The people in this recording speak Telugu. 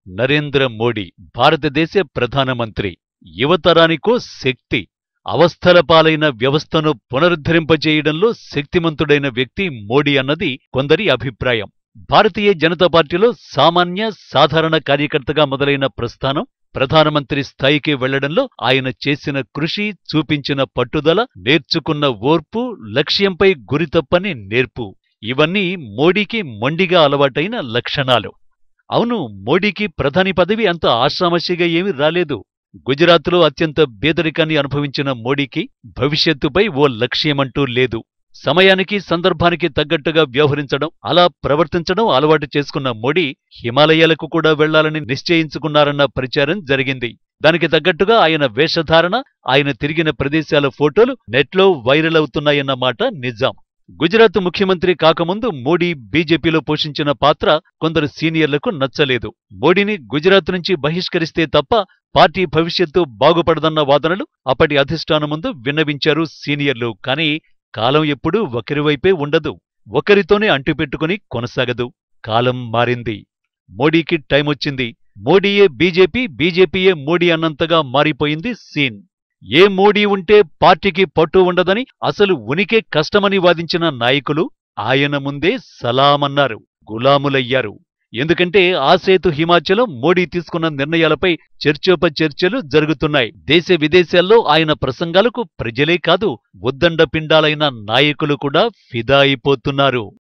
నరేంద్ర మోడీ భారతదేశ ప్రధానమంత్రి యువతరానికో శక్తి అవస్థల పాలైన వ్యవస్థను పునరుద్ధరింపజేయడంలో శక్తిమంతుడైన వ్యక్తి మోడీ అన్నది కొందరి అభిప్రాయం భారతీయ జనతా పార్టీలో సామాన్య సాధారణ కార్యకర్తగా మొదలైన ప్రస్థానం ప్రధానమంత్రి స్థాయికి వెళ్లడంలో ఆయన చేసిన కృషి చూపించిన పట్టుదల నేర్చుకున్న ఓర్పు లక్ష్యంపై గురితప్పని నేర్పు ఇవన్నీ మోడీకి మొండిగా అలవాటైన లక్షణాలు అవును మోడీకి ప్రధాని పదవి అంత ఆషామాషిగా ఏమీ రాలేదు గుజరాత్లో అత్యంత బేదరికాన్ని అనుభవించిన మోడీకి భవిష్యత్తుపై ఓ లక్ష్యమంటూ లేదు సమయానికి సందర్భానికి తగ్గట్టుగా వ్యవహరించడం అలా ప్రవర్తించడం అలవాటు చేసుకున్న మోడీ హిమాలయాలకు కూడా వెళ్లాలని నిశ్చయించుకున్నారన్న ప్రచారం జరిగింది దానికి తగ్గట్టుగా ఆయన వేషధారణ ఆయన తిరిగిన ప్రదేశాల ఫోటోలు నెట్లో వైరల్ అవుతున్నాయన్న మాట నిజం గుజరాత్ ముఖ్యమంత్రి కాకముందు మోడీ బీజేపీలో పోషించిన పాత్ర కొందరు సీనియర్లకు నచ్చలేదు మోడీని గుజరాత్ నుంచి బహిష్కరిస్తే తప్ప పార్టీ భవిష్యత్తు బాగుపడదన్న వాదనలు అప్పటి అధిష్టానం ముందు విన్నవించారు సీనియర్లు కానీ కాలం ఎప్పుడూ ఒకరివైపే ఉండదు ఒకరితోనే అంటిపెట్టుకుని కొనసాగదు కాలం మారింది మోడీకి టైమొచ్చింది మోడీయే బీజేపీ బీజేపీయే మోడీ అన్నంతగా మారిపోయింది సీన్ ఏ మోడీ ఉంటే పార్టీకి పట్టు ఉండదని అసలు ఉనికే కష్టమని వాదించిన నాయకులు ఆయన ముందే సలామన్నారు గులాములయ్యారు ఎందుకంటే ఆ సేతు హిమాచలం మోడీ తీసుకున్న నిర్ణయాలపై చర్చోపచర్చలు జరుగుతున్నాయి దేశ విదేశాల్లో ఆయన ప్రసంగాలకు ప్రజలే కాదు ఉద్దండ పిండాలైన నాయకులు కూడా ఫిదా అయిపోతున్నారు